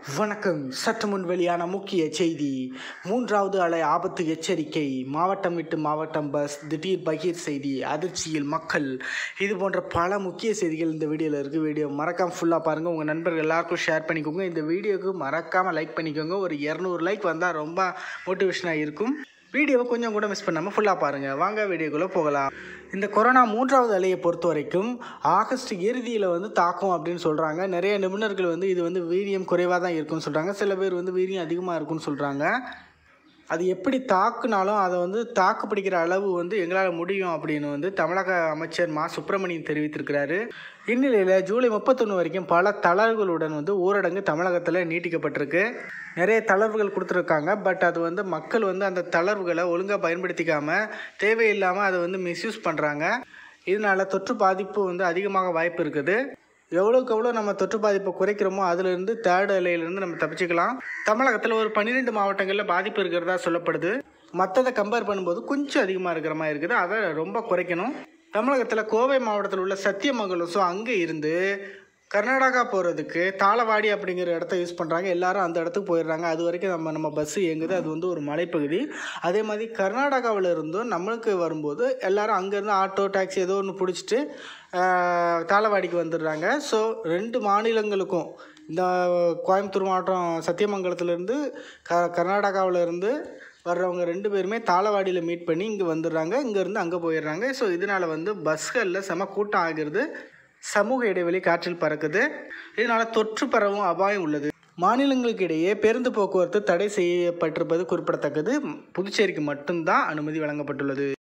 வணக்கம் சற்று முன் வெளியான முக்கிய செய்தி மூன்றாவது அலை ஆபத்து எச்சரிக்கை மாவட்டம் விட்டு மாவட்டம் பஸ் திடீர் பகீர் செய்தி அதிர்ச்சியில் மக்கள் இது போன்ற பல முக்கிய செய்திகள் இந்த வீடியோவில் இருக்குது வீடியோ மறக்காமல் ஃபுல்லாக பாருங்கள் உங்கள் நண்பர்கள் எல்லாருக்கும் ஷேர் பண்ணிக்கோங்க இந்த வீடியோவுக்கு மறக்காமல் லைக் பண்ணிக்கோங்க ஒரு இரநூறு லைக் வந்தால் ரொம்ப மோட்டிவேஷனாக இருக்கும் வீடியோவை கொஞ்சம் கூட மிஸ் பண்ணாமல் ஃபுல்லாக பாருங்கள் வாங்க வீடியோக்குள்ளே போகலாம் இந்த கொரோனா மூன்றாவது அலையை பொறுத்த வரைக்கும் ஆகஸ்ட் இறுதியில் வந்து தாக்கும் அப்படின்னு சொல்கிறாங்க நிறைய நிபுணர்கள் வந்து இது வந்து வீரியம் குறைவாக தான் இருக்குன்னு சொல்கிறாங்க சில பேர் வந்து வீரியம் அதிகமாக இருக்குன்னு சொல்கிறாங்க அது எப்படி தாக்குனாலும் அதை வந்து தாக்கு பிடிக்கிற அளவு வந்து எங்களால் முடியும் அப்படின்னு வந்து தமிழக அமைச்சர் மா சுப்பிரமணியன் தெரிவித்திருக்கிறாரு இந்நிலையில் ஜூலை முப்பத்தொன்று வரைக்கும் பல தளர்வுகளுடன் வந்து ஊரடங்கு தமிழகத்தில் நீட்டிக்கப்பட்டிருக்கு நிறைய தளர்வுகள் கொடுத்துருக்காங்க பட் அது வந்து மக்கள் வந்து அந்த தளர்வுகளை ஒழுங்காக பயன்படுத்திக்காமல் தேவையில்லாமல் அதை வந்து மிஸ்யூஸ் பண்ணுறாங்க இதனால் தொற்று பாதிப்பு வந்து அதிகமாக வாய்ப்பு இருக்குது எவ்வளோக்கு எவ்வளோ நம்ம தொற்று பாதிப்பை குறைக்கிறோமோ அதுலேருந்து தேர்ட் அலையிலேருந்து நம்ம தப்பிச்சுக்கலாம் தமிழகத்தில் ஒரு பன்னிரெண்டு மாவட்டங்களில் பாதிப்பு இருக்கிறதா சொல்லப்படுது மற்றதை கம்பேர் பண்ணும்போது கொஞ்சம் அதிகமாக இருக்கிற மாதிரி இருக்குது அதை ரொம்ப குறைக்கணும் தமிழகத்தில் கோவை மாவட்டத்தில் உள்ள சத்தியமங்கலம் ஸோ அங்கே இருந்து கர்நாடகா போகிறதுக்கு தாளவாடி அப்படிங்கிற இடத்த யூஸ் பண்ணுறாங்க எல்லாரும் அந்த இடத்துக்கு போயிடுறாங்க அது வரைக்கும் நம்ம நம்ம பஸ்ஸு இயங்குது அது வந்து ஒரு மலைப்பகுதி அதே மாதிரி கர்நாடகாவில் இருந்தும் நம்மளுக்கு வரும்போது எல்லாரும் அங்கேருந்து ஆட்டோ டாக்ஸி ஏதோ ஒன்று பிடிச்சிட்டு தாளவாடிக்கு வந்துடுறாங்க ஸோ ரெண்டு மாநிலங்களுக்கும் இந்த கோயம்புத்தூர் மாவட்டம் சத்தியமங்கலத்துலேருந்து க கர்நாடகாவிலேருந்து வர்றவங்க ரெண்டு பேருமே தாளவாடியில் மீட் பண்ணி இங்கே வந்துடுறாங்க இங்கேருந்து அங்கே போயிடுறாங்க ஸோ இதனால் வந்து பஸ்களில் செம கூட்டம் ஆகிறது சமூக இடைவெளி காற்றில் பறக்குது இதனால் தொற்று பரவும் அபாயம் உள்ளது மாநிலங்களுக்கு இடையே பேருந்து போக்குவரத்து தடை செய்யப்பட்டிருப்பது குறிப்பிடத்தக்கது புதுச்சேரிக்கு மட்டும்தான் அனுமதி வழங்கப்பட்டுள்ளது